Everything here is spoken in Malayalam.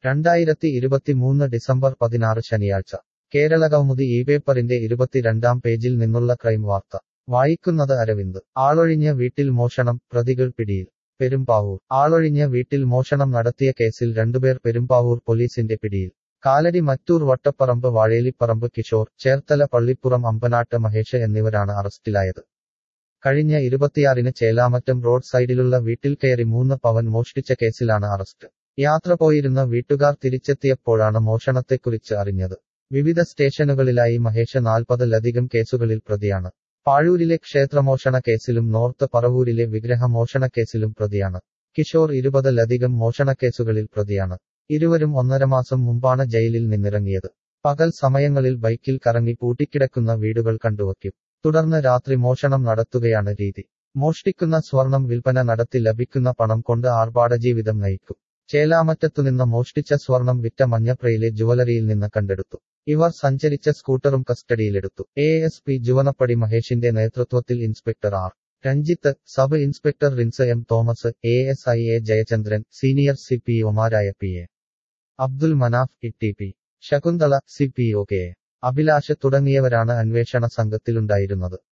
രണ്ടായിരത്തി ഇരുപത്തിമൂന്ന് ഡിസംബർ പതിനാറ് ശനിയാഴ്ച കേരളകൗമുദി ഈ പേപ്പറിന്റെ ഇരുപത്തിരണ്ടാം പേജിൽ നിന്നുള്ള ക്രൈം വാർത്ത വായിക്കുന്നത് അരവിന്ദ് ആളൊഴിഞ്ഞ വീട്ടിൽ മോഷണം പ്രതികൾ പിടിയിൽ പെരുമ്പാവൂർ ആളൊഴിഞ്ഞ വീട്ടിൽ മോഷണം നടത്തിയ കേസിൽ രണ്ടുപേർ പെരുമ്പാവൂർ പോലീസിന്റെ പിടിയിൽ കാലടി മറ്റൂർ വട്ടപ്പറമ്പ് വാഴേലിപ്പറമ്പ് കിഷോർ ചേർത്തല പള്ളിപ്പുറം അമ്പനാട്ട് മഹേഷ് എന്നിവരാണ് അറസ്റ്റിലായത് കഴിഞ്ഞ ഇരുപത്തിയാറിന് ചേലാമറ്റം റോഡ് സൈഡിലുള്ള വീട്ടിൽ കയറി മൂന്ന് പവൻ മോഷ്ടിച്ച കേസിലാണ് അറസ്റ്റ് യാത്ര പോയിരുന്ന വീട്ടുകാർ തിരിച്ചെത്തിയപ്പോഴാണ് മോഷണത്തെക്കുറിച്ച് അറിഞ്ഞത് വിവിധ സ്റ്റേഷനുകളിലായി മഹേഷ് നാൽപ്പതിലധികം കേസുകളിൽ പ്രതിയാണ് പാഴൂരിലെ ക്ഷേത്രമോഷണ കേസിലും നോർത്ത് പറവൂരിലെ വിഗ്രഹമോഷണ കേസിലും പ്രതിയാണ് കിഷോർ ഇരുപതിലധികം മോഷണക്കേസുകളിൽ പ്രതിയാണ് ഇരുവരും ഒന്നര മാസം മുമ്പാണ് ജയിലിൽ നിന്നിറങ്ങിയത് പകൽ സമയങ്ങളിൽ ബൈക്കിൽ കറങ്ങി പൂട്ടിക്കിടക്കുന്ന വീടുകൾ കണ്ടുവയ്ക്കും തുടർന്ന് രാത്രി മോഷണം നടത്തുകയാണ് രീതി മോഷ്ടിക്കുന്ന സ്വർണം വിൽപ്പന നടത്തി ലഭിക്കുന്ന പണം കൊണ്ട് ആർഭാടജീവിതം നയിക്കും ചേലാമറ്റത്തുനിന്ന് മോഷ്ടിച്ച സ്വർണം വിറ്റ മഞ്ഞപ്രയിലെ ജുവലറിയിൽ നിന്ന് കണ്ടെടുത്തു ഇവർ സഞ്ചരിച്ച സ്കൂട്ടറും കസ്റ്റഡിയിലെടുത്തു എ എസ് പി ജുവനപ്പടി മഹേഷിന്റെ നേതൃത്വത്തിൽ inspector R Ranjith sub inspector Rins M Thomas A S I A Jayachandran senior C P ഒമാരായ P A Abdul Manaf E T P Shakunthala C P O K A Abhilash തുടങ്ങിയവരാണ് അന്വേഷണ സംഘത്തിലുണ്ടായിരുന്നത്